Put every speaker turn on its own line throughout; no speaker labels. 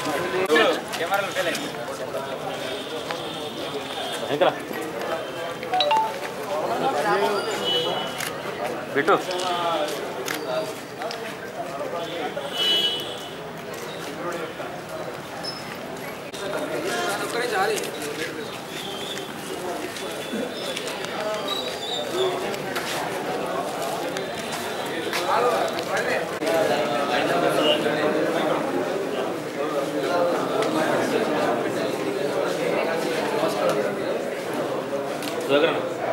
పెట్టు దగ్గర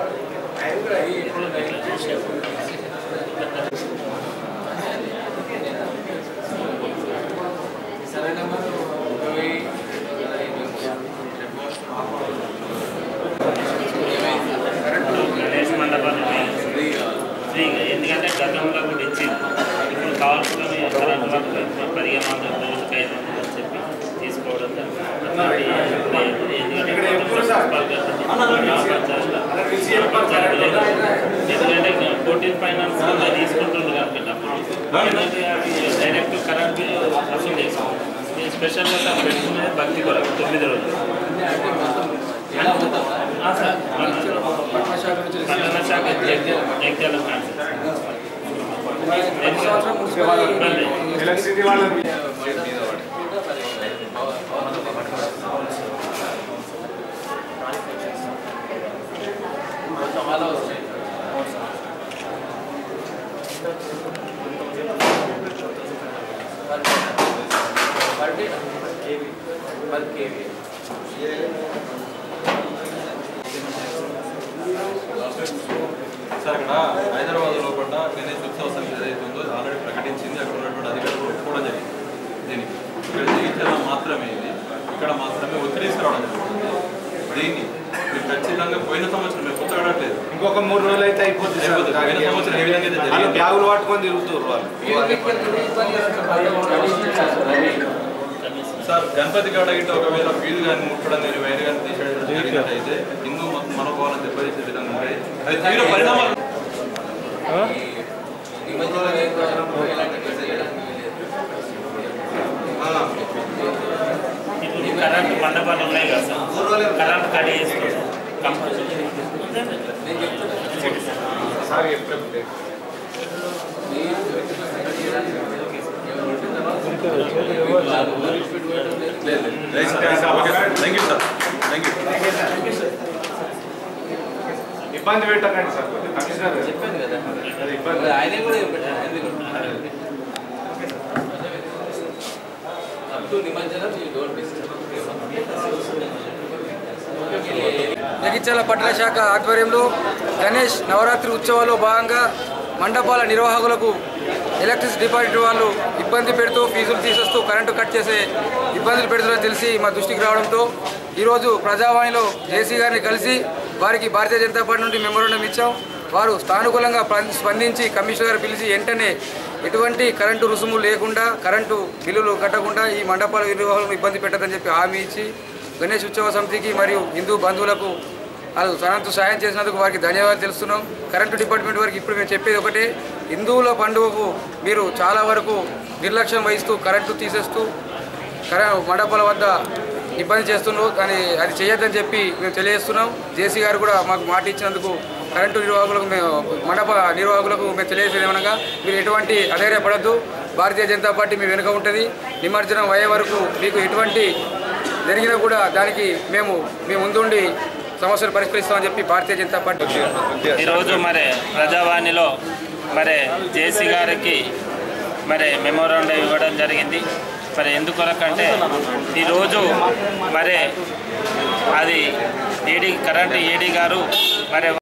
గణేష్ మండపాలు ఫ్రీగా ఎందుకంటే గతంలో కూడా ఇచ్చింది ఇప్పుడు కావాల్సిన కరెంట్ వాళ్ళు ఇప్పుడు పదిహేను వందలు రోజుకి ఐదు వందలు అని చెప్పి తీసుకోవడం జరుగుతుంది. అది లేదు. ఎందుకంటే మున్సిపల్ గ్రామ పంచాయతీలో గ్రామ పంచాయతీలో ఎందుకంటే ఫోర్టీన్ ఫైనాన్స్ కింద తీసుకుంటుంది కాబట్టి అప్పుడు ఎందుకంటే అవి డైరెక్ట్ కరెంట్ బిల్ వసూలు చేసుకోవాలి స్పెషల్గా సార్ పెట్టుకునేది భక్తి కొరకు తొమ్మిది రోజులు ఆ, సార్ పట్టణ శాఖ జగ్జ- జగ్జాల కాన్సెప్ట్. ఇబ్బంది.
సార్ ఇక్కడ హైదరాబాద్ లోపల గణేష్ ఉత్సవ సమితి ఏదైతే ఉందో ఆల్రెడీ ప్రకటించింది అక్కడ ఉన్నటువంటి అధికారులు ఒప్పుకోవడం జరిగింది దీనికి ఇక్కడ జయించడం మాత్రమే ఇది ఇక్కడ మాత్రమే ఒత్తిడి తీసుకురావడం జరుగుతుంది దీన్ని మీరు ఖచ్చితంగా పోయిన సంవత్సరం మేము కొత్తగా అడగట్లేదు
ఇంకొక మూడు రోజులు అయితే అయిపోతుంది సార్.
అయిపోతుంది. పోయిన సంవత్సరం ఏ విధంగా అయితే
వాళ్ళు
జరిగింది
బ్యాగులు పట్టుకొని తిరుగుతారు వాళ్ళు
సార్ గణపతి కాడ గిట్ట ఒకవేళ ఫీజు కానీ ముట్టడం కానీ వైర్ కానీ తీసేయడం జరిగినట్టయితే హిందూ మత మనోభావాలను దెబ్బతీసే విధంగా ఉంటాయి అది తీవ్ర పరిణామాలు
ఇప్పుడు కరెంట్ మండపాలు ఉన్నాయి కదా సార్ కరెంట్ కట్ చేసుకోండి కంపల్సరీ
సార్ చెప్పండి
లేదు right sir okay sir thank you sir thank you
ఇబ్బంది పెట్టకండి సార్ కమిషనర్
చెప్పాను కదా
అది ఇబ్బంది
ఆయనే కూడా చెప్పాడు ఎందుకు అప్ టు నిమజ్జనం యూ డోంట్
జగిత్యాల పట్టణ శాఖ ఆధ్వర్యంలో గణేష్ నవరాత్రి ఉత్సవాల్లో భాగంగా మండపాల నిర్వాహకులకు ఎలక్ట్రిసిటీ డిపార్ట్మెంట్ వాళ్ళు ఇబ్బంది పెడుతూ ఫీజులు తీసేస్తూ కరెంటు కట్ చేసే ఇబ్బందులు పెడుతున్నారని తెలిసి మా దృష్టికి రావడంతో ఈరోజు ప్రజావాణిలో జేసీ గారిని కలిసి వారికి భారతీయ జనతా పార్టీ నుండి మెమోరండం ఇచ్చాం వారు స్థానుకూలంగా ప్ర- స్పందించి కమిషనర్ గారు పిలిచి వెంటనే ఎటువంటి కరెంటు రుసుము లేకుండా కరెంటు బిల్లులు కట్టకుండా ఈ మండపాల నిర్వాహకులను ఇబ్బంది పెట్టదని చెప్పి హామీ ఇచ్చి గణేష్ ఉత్సవ సమితికి మరియు హిందూ బంధువులకు వాళ్ళు తనంతు సాయం చేసినందుకు వారికి ధన్యవాదాలు తెలుస్తున్నాం కరెంటు డిపార్ట్మెంట్ వారికి ఇప్పుడు మేము చెప్పేది ఒకటే హిందువుల పండుగకు మీరు చాలా వరకు నిర్లక్ష్యం వహిస్తూ కరెంటు తీసేస్తూ కర మండపాల వద్ద ఇబ్బంది చేస్తున్నారు కానీ అది చేయొద్దని చెప్పి మేము తెలియజేస్తున్నాం జేసీ గారు కూడా మాకు మాట ఇచ్చినందుకు కరెంటు నిర్వాహకులకు మేము మండప నిర్వాహకులకు మేము తెలియజేసేది ఏమనగా మీరు ఎటువంటి అధైర్యపడద్దు భారతీయ జనతా పార్టీ మీ వెనుక ఉంటుంది నిమజ్జనం అయ్యే వరకు మీకు ఎటువంటి జరిగినా కూడా దానికి మేము మీ ముందుండి సమస్యలు పరిష్కరిస్తామని చెప్పి భారతీయ జనతా పార్టీ
ఈరోజు మరి ప్రజావాణిలో మరి జేసీ గారికి మరి మెమోరాండం ఇవ్వడం జరిగింది మరి ఎందుకొరకంటే ఈరోజు మరి అది ఏడీ కరెంట్ ఏడీ గారు మరి